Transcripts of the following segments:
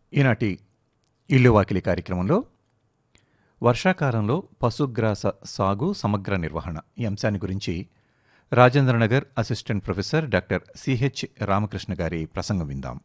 ఈనాటి ఇల్లు వాకిలి కార్యక్రమంలో వర్షాకాలంలో పశుగ్రాస సాగు సమగ్ర నిర్వహణ ఈ అంశాన్ని గురించి Rajendranagar assistant professor doctor CH Ramakrishna గారి ప్రసంగం విందాం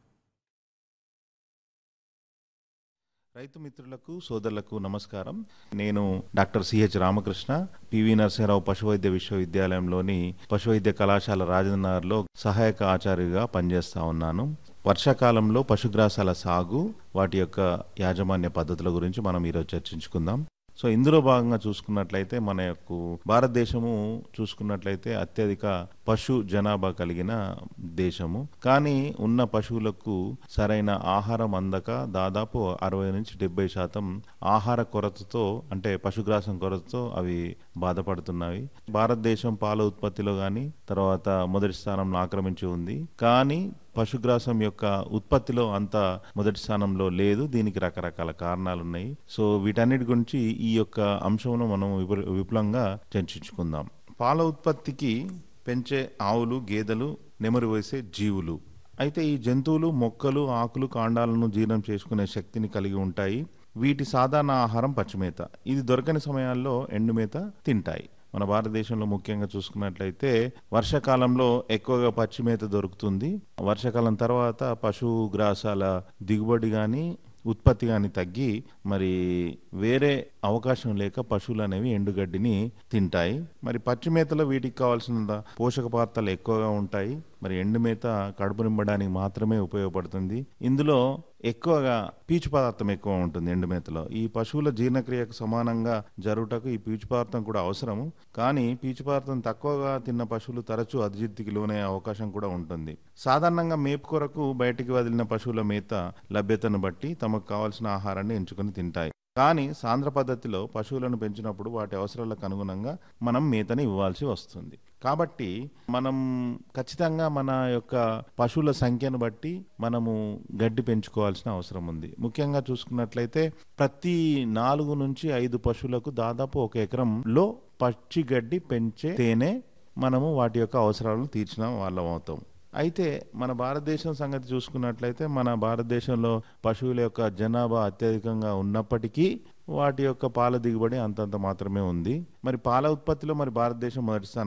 రైతు మిత్రులకు సోదరులకు నమస్కారం నేను doctor CH Ramakrishna PV Narasimharao పశువైద్య విశ్వవిద్యాలయంలోని పశువైద్య కళాశాల రాజనగర్లో సహాయక ఆచార్యగా పనిచేస్తా ఉన్నాను వర్షాకాలంలో పశుగ్రాసాల సాగు వాటి యొక్క యాజమాన్య పద్ధతుల గురించి మనం ఈరోజు చర్చించుకుందాం సో ఇందులో భాగంగా చూసుకున్నట్లయితే మన యొక్క భారతదేశము చూసుకున్నట్లయితే అత్యధిక పశు జనాభా కలిగిన దేశము కానీ ఉన్న పశువులకు సరైన ఆహారం అందక దాదాపు అరవై నుంచి డెబ్బై శాతం ఆహార కొరతతో అంటే పశుగ్రాసం కొరతతో అవి బాధపడుతున్నవి భారతదేశం పాల ఉత్పత్తిలో కానీ తర్వాత మొదటి స్థానంలో ఆక్రమించి ఉంది కానీ పశుగ్రాసం యొక్క ఉత్పత్తిలో అంత మొదటి స్థానంలో లేదు దీనికి రకరకాల కారణాలు ఉన్నాయి సో వీటన్నిటి గురించి ఈ యొక్క అంశంలో మనం విపు- విపులంగా చర్చించుకుందాం పాల ఉత్పత్తికి పెంచే ఆవులు గేదెలు నెమరు వేసే జీవులు అయితే ఈ జంతువులు మొక్కలు ఆకులు కాండాలను జీర్ణం చేసుకునే శక్తిని కలిగి ఉంటాయి వీటి సాధారణ ఆహారం పచ్చిమేత ఇది దొరకని సమయాల్లో ఎండుమేత తింటాయి మన భారతదేశంలో ముఖ్యంగా చూసుకున్నట్లయితే వర్షాకాలంలో ఎక్కువగా పచ్చిమేత దొరుకుతుంది వర్షాకాలం తర్వాత పశుగ్రాసాల దిగుబడి కానీ ఉత్పత్తి కానీ తగ్గి మరి వేరే అవకాశం లేక పశువులు అనేవి ఎండుగడ్డిని తింటాయి మరి పచ్చి మేతలో వీటికి కావాల్సిన పోషక పదార్థాలు ఎక్కువగా ఉంటాయి మరి ఎండు మేత కడుపు నింపడానికి మాత్రమే ఉపయోగపడుతుంది ఇందులో ఎక్కువగా పీచు పదార్థం ఎక్కువ ఉంటుంది ఎండు మేతలో ఈ పశువుల జీర్ణక్రియకు సమానంగా జరుగుటకు ఈ పీచు పదార్థం కూడా అవసరము కానీ పీచు పదార్థం తక్కువగా తిన్న పశువులు తరచూ అధిజిత్తికి లోనే అవకాశం కూడా ఉంటుంది సాధారణంగా మేపు కొరకు బయటికి వదిలిన పశువుల మేత లభ్యతను బట్టి తమకు కావాల్సిన ఆహారాన్ని ఎంచుకొని తింటాయి కానీ సాంద్ర పద్ధతిలో పశువులను పెంచినప్పుడు వాటి అవసరాలకు అనుగుణంగా మనం మేతని ఇవ్వాల్సి వస్తుంది కాబట్టి మనం ఖచ్చితంగా మన యొక్క పశువుల సంఖ్యను బట్టి మనము గడ్డి పెంచుకోవాల్సిన అవసరం ఉంది ముఖ్యంగా చూసుకున్నట్లయితే ప్రతి నాలుగు నుంచి ఐదు పశువులకు దాదాపు ఒక ఎకరంలో పచ్చి గడ్డి పెంచే తేనె మనము వాటి యొక్క అవసరాలను తీర్చిన వాళ్ళం అవుతాం అయితే మన భారతదేశం సంగతి చూసుకున్నట్లయితే మన భారతదేశంలో పశువుల యొక్క జనాభా అత్యధికంగా ఉన్నప్పటికీ వాటి యొక్క పాల దిగుబడి అంతంత మాత్రమే ఉంది మరి పాల ఉత్పత్తిలో మరి భారతదేశం మొదటి స్థానం